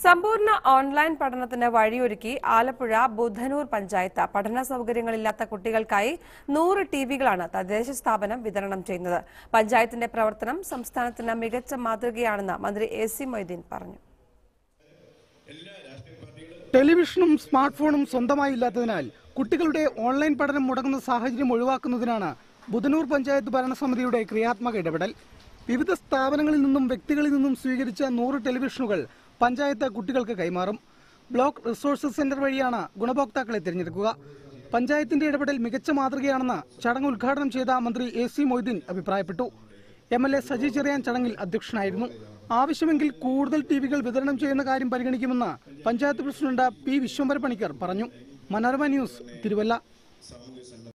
സമ്പൂർണ്ണ ഓൺലൈൻ പഠനത്തിന് വഴിയൊരുക്കി ആലപ്പുഴ ബുധനൂർ പഞ്ചായത്ത് പഠന സൗകര്യങ്ങളില്ലാത്ത കുട്ടികൾക്കായി നൂറ് ടിവികളാണ് തദ്ദേശ സ്ഥാപനം വിതരണം ചെയ്യുന്നത് പഞ്ചായത്തിന്റെ പ്രവർത്തനം സംസ്ഥാനത്തിന് മികച്ച മാതൃകയാണെന്ന് മന്ത്രി എ സി മൊയ്തീൻ പറഞ്ഞു ടെലിവിഷനും സ്മാർട്ട് ഫോണും സ്വന്തമായി ഇല്ലാത്തതിനാൽ കുട്ടികളുടെ ഓൺലൈൻ പഠനം മുടങ്ങുന്ന സാഹചര്യം ഒഴിവാക്കുന്നതിനാണ് ബുധനൂർ പഞ്ചായത്ത് ഭരണസമിതിയുടെ ക്രിയാത്മക ഇടപെടൽ വിവിധ സ്ഥാപനങ്ങളിൽ നിന്നും വ്യക്തികളിൽ നിന്നും സ്വീകരിച്ച നൂറ് ടെലിവിഷനുകൾ പഞ്ചായത്ത് കുട്ടികൾക്ക് കൈമാറും ബ്ലോക്ക് റിസോഴ്സസ് സെന്റർ വഴിയാണ് ഗുണഭോക്താക്കളെ തിരഞ്ഞെടുക്കുക പഞ്ചായത്തിന്റെ ഇടപെടൽ മികച്ച മാതൃകയാണെന്ന് ചടങ്ങ് ഉദ്ഘാടനം ചെയ്ത മന്ത്രി എ സി മൊയ്തീൻ അഭിപ്രായപ്പെട്ടു M L A Saji Cherian ചടങ്ങിൽ അധ്യക്ഷനായിരുന്നു ആവശ്യമെങ്കിൽ കൂടുതൽ ടിവികൾ വിതരണം ചെയ്യുന്ന കാര്യം പരിഗണിക്കുമെന്ന് പഞ്ചായത്ത് പ്രസിഡന്റ് പി വിശ്വംഭര പണിക്കർ പറഞ്ഞു മനോരമ ന്യൂസ് തിരുവല്ല